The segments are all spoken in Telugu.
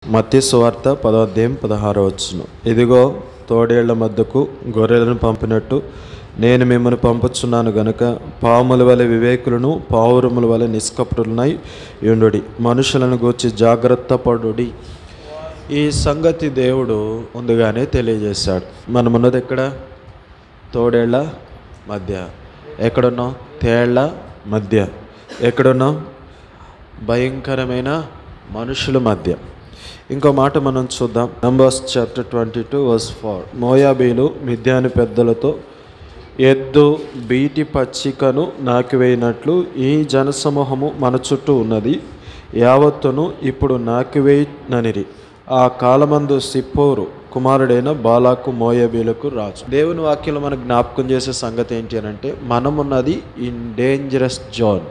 మత్తి సువార్త పదోధ్యాయం పదహారో వచ్చును ఇదిగో తోడేళ్ల మధ్యకు గొర్రెలను పంపినట్టు నేను మిమ్మల్ని పంపుచున్నాను గనుక పాముల వలె వివేకులను పావురముల వలె నిష్కపటులనై యుండుడి మనుషులను గూర్చి జాగ్రత్త పడుడి ఈ సంగతి దేవుడు ముందుగానే తెలియజేశాడు మనమున్నది ఎక్కడ తోడేళ్ల మధ్య ఎక్కడున్నాం తేళ్ల మధ్య ఎక్కడున్నాం భయంకరమైన మనుషుల మధ్య ఇంకో మాట మనం చూద్దాం Numbers chapter twenty two verse four మోయాబీలు మిథ్యాని పెద్దలతో ఎద్దు బీటి పచ్చికను నాకివేయినట్లు ఈ జనసమూహము మన చుట్టూ ఉన్నది యావత్తును ఇప్పుడు నాకివేయననిరి ఆ కాలమందు సిప్పోరు కుమారుడైన బాలాకు మోయబీలకు రాజు దేవుని వాక్యంలో మనకు జ్ఞాపకం చేసే సంగతి ఏంటి అని అంటే మనమున్నది ఇన్ డేంజరస్ జోన్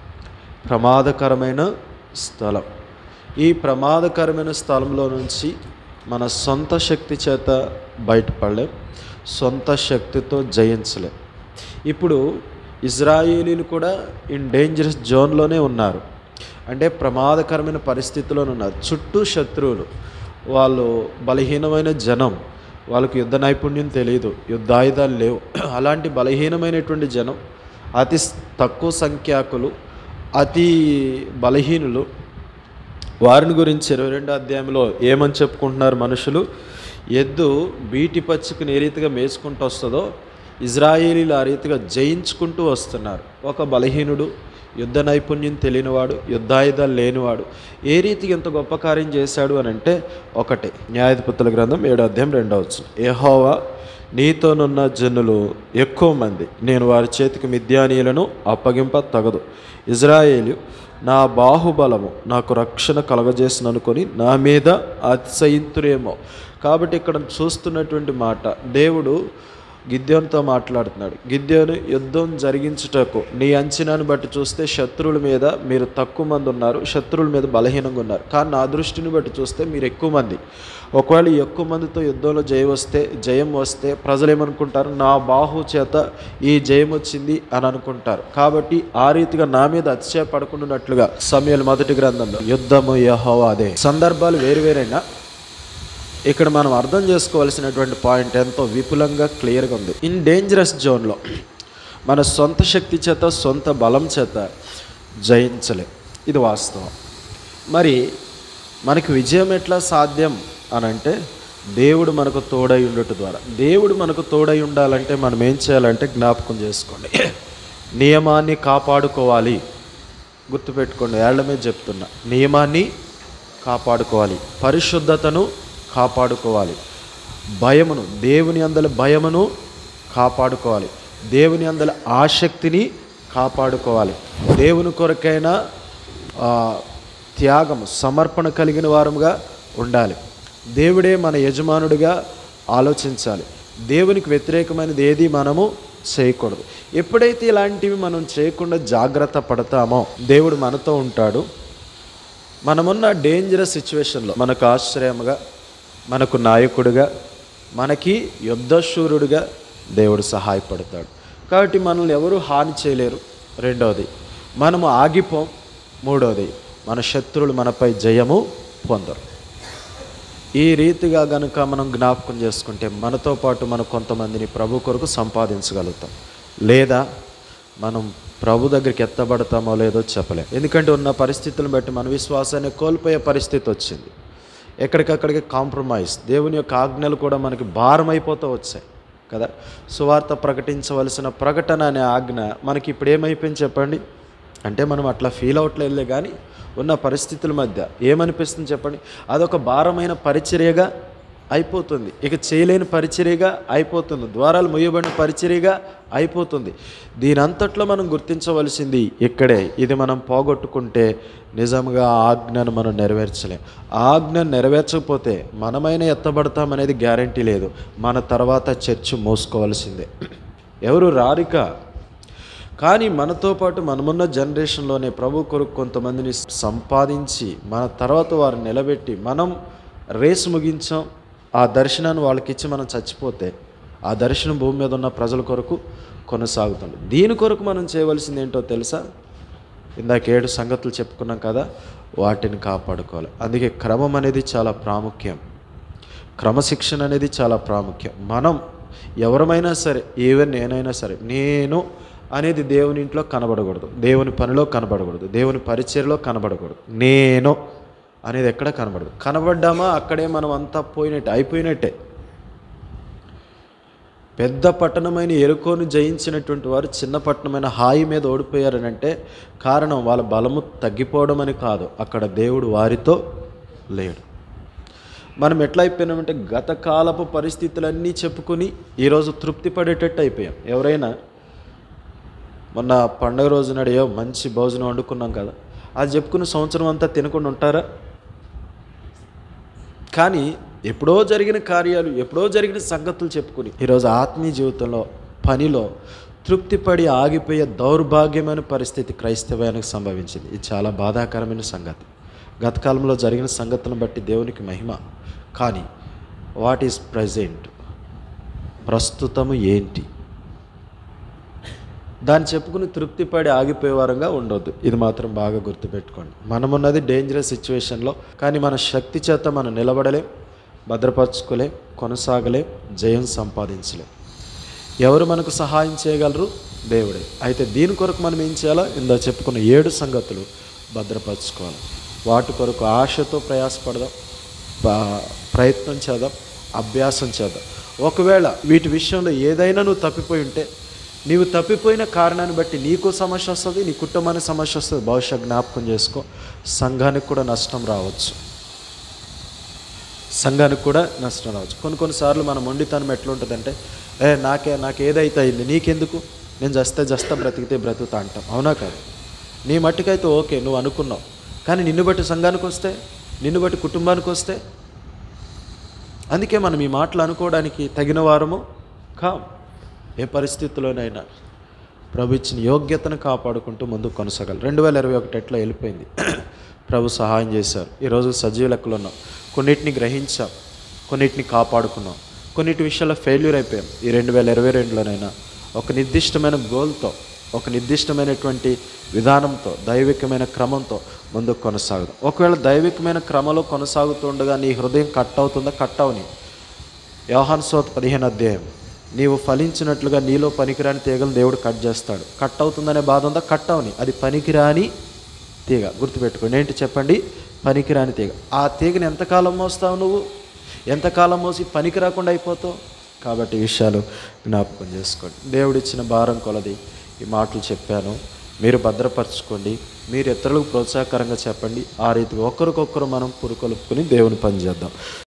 ప్రమాదకరమైన స్థలం ఈ ప్రమాదకరమైన స్థలంలో నుంచి మన సొంత శక్తి చేత బయటపడలేం సొంత శక్తితో జయించలేం ఇప్పుడు ఇజ్రాయేలీలు కూడా ఇన్ డేంజరస్ జోన్లోనే ఉన్నారు అంటే ప్రమాదకరమైన పరిస్థితిలోనే ఉన్నారు చుట్టూ శత్రువులు వాళ్ళు బలహీనమైన జనం వాళ్ళకు యుద్ధ నైపుణ్యం తెలియదు యుద్ధాయుధాలు లేవు అలాంటి బలహీనమైనటువంటి జనం అతి తక్కువ సంఖ్యాకులు అతి బలహీనులు వారిని గురించి ఇరవై రెండో అధ్యాయంలో ఏమని చెప్పుకుంటున్నారు మనుషులు ఎద్దు బీటి పచ్చికని ఏ రీతిగా మేసుకుంటూ వస్తుందో ఇజ్రాయేలీలు ఆ రీతిగా జయించుకుంటూ వస్తున్నారు ఒక బలహీనుడు యుద్ధ నైపుణ్యం తెలియనివాడు యుద్ధాయుధాలు లేనివాడు ఏ రీతికి ఎంత గొప్ప కార్యం చేశాడు అని అంటే ఒకటే న్యాయాధిపతుల గ్రంథం ఏడో అధ్యాయం రెండో వచ్చు ఏహోవా నీతోనున్న జనులు ఎక్కువ మంది నేను వారి చేతికి మిద్యానీయులను అప్పగింప తగదు ఇజ్రాయేలు నా బాహుబలము నాకు రక్షణ కలగజేసిన అనుకొని నా మీద అతిశయింతురేమో కాబట్టి ఇక్కడ చూస్తున్నటువంటి మాట దేవుడు గిద్యోనితో మాట్లాడుతున్నాడు గిద్యోను యుద్ధం జరిగించుటకు నీ అంచనాను బట్టి చూస్తే శత్రువుల మీద మీరు తక్కువ మంది ఉన్నారు శత్రువుల మీద బలహీనంగా ఉన్నారు కానీ నా దృష్టిని బట్టి చూస్తే మీరు ఎక్కువ మంది ఒకవేళ ఈ ఎక్కువ మందితో యుద్ధంలో జయం వస్తే జయం వస్తే ప్రజలు ఏమనుకుంటారు నా బాహు చేత ఈ జయం వచ్చింది అని అనుకుంటారు కాబట్టి ఆ రీతిగా నా మీద అతిశయపడకుండానట్లుగా సమయాలు మొదటి గ్రంథంలో యుద్ధము యహోవా అదే సందర్భాలు వేరువేరైనా ఇక్కడ మనం అర్థం చేసుకోవాల్సినటువంటి పాయింట్ ఎంతో విపులంగా క్లియర్గా ఉంది ఇన్ డేంజరస్ జోన్లో మన సొంత శక్తి చేత సొంత బలం చేత జయించలేం ఇది వాస్తవం మరి మనకి విజయం ఎట్లా సాధ్యం అని అంటే దేవుడు మనకు తోడై ఉండటం ద్వారా దేవుడు మనకు తోడై ఉండాలంటే మనం ఏం చేయాలంటే జ్ఞాపకం చేసుకోండి నియమాన్ని కాపాడుకోవాలి గుర్తుపెట్టుకోండి ఏళ్ల మీద చెప్తున్నా నియమాన్ని కాపాడుకోవాలి పరిశుద్ధతను కాపాడుకోవాలి భయమును దేవుని అందల భయమును కాపాడుకోవాలి దేవుని అందల ఆసక్తిని కాపాడుకోవాలి దేవుని కొరకైన ఆ, త్యాగము సమర్పణ కలిగిన వారముగా ఉండాలి దేవుడే మన యజమానుడిగా ఆలోచించాలి దేవునికి వ్యతిరేకమైనది ఏది మనము చేయకూడదు ఎప్పుడైతే ఇలాంటివి మనం చేయకుండా జాగ్రత్త పడతామో దేవుడు మనతో ఉంటాడు మనమున్న డేంజరస్ సిచ్యువేషన్లో మనకు ఆశ్రయముగా మనకు నాయకుడిగా మనకి యుద్ధశూరుడిగా దేవుడు సహాయపడతాడు కాబట్టి మనల్ని ఎవరు హాని చేయలేరు రెండవది మనము ఆగిపోం మూడవది మన శత్రువులు మనపై జయము పొందరు ఈ రీతిగా గనుక మనం జ్ఞాపకం చేసుకుంటే మనతో పాటు మనం కొంతమందిని ప్రభు కొరకు సంపాదించగలుగుతాం లేదా మనం ప్రభు దగ్గరికి ఎత్తబడతామో లేదో చెప్పలేం ఎందుకంటే ఉన్న పరిస్థితులను బట్టి మన విశ్వాసాన్ని కోల్పోయే పరిస్థితి వచ్చింది ఎక్కడికక్కడికి కాంప్రమైజ్ దేవుని యొక్క ఆజ్ఞలు కూడా మనకి భారం అయిపోతూ వచ్చాయి కదా సువార్త ప్రకటించవలసిన ప్రకటన అనే ఆజ్ఞ మనకి ఇప్పుడు ఏమైపోయింది చెప్పండి అంటే మనం అట్లా ఫీల్ అవట్లేదులే కానీ ఉన్న పరిస్థితుల మధ్య ఏమనిపిస్తుంది చెప్పండి అదొక భారమైన పరిచర్యగా అయిపోతుంది ఇక చేయలేని పరిచర్యగా అయిపోతుంది ద్వారాలు ముయ్యబడిన పరిచర్యగా అయిపోతుంది దీని అంతట్లో మనం గుర్తించవలసింది ఇక్కడే ఇది మనం పోగొట్టుకుంటే నిజంగా ఆ ఆజ్ఞను మనం నెరవేర్చలేం ఆ ఆజ్ఞను నెరవేర్చకపోతే మనమైనా ఎత్తబడతామనేది గ్యారంటీ లేదు మన తర్వాత చర్చ్ మోసుకోవాల్సిందే ఎవరు రారిక కానీ మనతో పాటు మనమున్న జనరేషన్లోనే ప్రభు కొరకు కొంతమందిని సంపాదించి మన తర్వాత వారిని నిలబెట్టి మనం రేసు ముగించాం ఆ దర్శనాన్ని వాళ్ళకి ఇచ్చి మనం చచ్చిపోతే ఆ దర్శనం భూమి మీద ఉన్న ప్రజల కొరకు కొనసాగుతుంది దీని కొరకు మనం చేయవలసింది ఏంటో తెలుసా ఇందాక ఏడు సంగతులు చెప్పుకున్నాం కదా వాటిని కాపాడుకోవాలి అందుకే క్రమం అనేది చాలా ప్రాముఖ్యం క్రమశిక్షణ అనేది చాలా ప్రాముఖ్యం మనం ఎవరమైనా సరే ఈవెన్ నేనైనా సరే నేను అనేది దేవుని ఇంట్లో కనబడకూడదు దేవుని పనిలో కనబడకూడదు దేవుని పరిచయలో కనబడకూడదు నేను అనేది ఎక్కడ కనబడదు కనబడ్డామా అక్కడే మనం అంతా పోయినట్టే అయిపోయినట్టే పెద్ద పట్టణమైన ఎరుకోను జయించినటువంటి వారు చిన్న పట్టణమైన హాయి మీద ఓడిపోయారని అంటే కారణం వాళ్ళ బలము తగ్గిపోవడం అని కాదు అక్కడ దేవుడు వారితో లేడు మనం ఎట్లా అయిపోయినామంటే గత కాలపు పరిస్థితులన్నీ చెప్పుకొని ఈరోజు తృప్తి పడేటట్టు అయిపోయాం ఎవరైనా మొన్న పండుగ రోజు నడియో మంచి భోజనం వండుకున్నాం కదా అది చెప్పుకుని సంవత్సరం అంతా తినకుండా ఉంటారా కానీ ఎప్పుడో జరిగిన కార్యాలు ఎప్పుడో జరిగిన సంగతులు చెప్పుకుని ఈరోజు ఆత్మీయ జీవితంలో పనిలో తృప్తిపడి ఆగిపోయే దౌర్భాగ్యమైన పరిస్థితి క్రైస్తవానికి సంభవించింది ఇది చాలా బాధాకరమైన సంగతి గత కాలంలో జరిగిన సంగతులను బట్టి దేవునికి మహిమ కానీ వాట్ ఈస్ ప్రజెంట్ ప్రస్తుతము ఏంటి దాన్ని చెప్పుకుని తృప్తిపడి ఆగిపోయే వారంగా ఉండొద్దు ఇది మాత్రం బాగా గుర్తుపెట్టుకోండి మనమున్నది డేంజరస్ సిచ్యువేషన్లో కానీ మన శక్తి చేత మనం నిలబడలేం భద్రపరచుకోలేం కొనసాగలేం జయం సంపాదించలేం ఎవరు మనకు సహాయం చేయగలరు దేవుడే అయితే దీని కొరకు మనం ఏం చేయాలో ఇందా చెప్పుకున్న ఏడు సంగతులు భద్రపరచుకోవాలి వాటి కొరకు ఆశతో ప్రయాసపడదాం ప- ప్రయత్నం చేద్దాం అభ్యాసం చేద్దాం ఒకవేళ వీటి విషయంలో ఏదైనా నువ్వు తప్పిపోయి ఉంటే నీవు తప్పిపోయిన కారణాన్ని బట్టి నీకు సమస్య వస్తుంది నీ కుటుంబానికి సమస్య వస్తుంది భవిష్య జ్ఞాపకం చేసుకో సంఘానికి కూడా నష్టం రావచ్చు సంఘానికి కూడా నష్టం రావచ్చు కొన్ని కొన్నిసార్లు మన మొండితనం ఎట్లుంటుందంటే ఏ నాకే నాకు ఏదైతే అయింది నీకెందుకు నేను జస్తే జస్తా బ్రతికితే బ్రతుకుతా అంటాం అవునా కాదు నీ మట్టుకైతే ఓకే నువ్వు అనుకున్నావు కానీ నిన్ను బట్టి సంఘానికి వస్తే నిన్ను బట్టి కుటుంబానికి వస్తే అందుకే మనం ఈ మాటలు అనుకోవడానికి తగిన వారము కాం ఏ పరిస్థితుల్లోనైనా ప్రభు ఇచ్చిన యోగ్యతను కాపాడుకుంటూ ముందుకు కొనసాగాలి రెండు వేల ఇరవై ఒకటి ఎట్లా వెళ్ళిపోయింది ప్రభు సహాయం చేశారు ఈరోజు సజీవ లెక్కలు ఉన్నాం కొన్నిటిని గ్రహించాం కొన్నిటిని కాపాడుకున్నాం కొన్నిటి విషయాల్లో ఫెయిల్యూర్ అయిపోయాం ఈ రెండు వేల ఇరవై రెండులోనైనా ఒక నిర్దిష్టమైన గోల్తో ఒక నిర్దిష్టమైనటువంటి విధానంతో దైవికమైన క్రమంతో ముందుకు కొనసాగుదాం ఒకవేళ దైవికమైన క్రమంలో కొనసాగుతుండగా నీ హృదయం కట్ అవుతుందా కట్ అవని యోహాన్ సోత్ పదిహేను అధ్యాయం నీవు ఫలించినట్లుగా నీలో పనికిరాని తీగలు దేవుడు కట్ చేస్తాడు కట్ అవుతుందనే బాధ ఉందా కట్ అవని అది పనికిరాని తీగ గుర్తుపెట్టుకోండి ఏంటి చెప్పండి పనికిరాని తీగ ఆ తీగని ఎంతకాలం మోస్తావు నువ్వు ఎంతకాలం మోసి పనికి రాకుండా అయిపోతావు కాబట్టి ఈ విషయాలు జ్ఞాపకం చేసుకోండి దేవుడిచ్చిన భారం కొలది ఈ మాటలు చెప్పాను మీరు భద్రపరచుకోండి మీరు ఇతరులకు ప్రోత్సాహకరంగా చెప్పండి ఆ రీతిగా ఒకరికొకరు మనం పురుకొలుపుకొని దేవుని పని చేద్దాం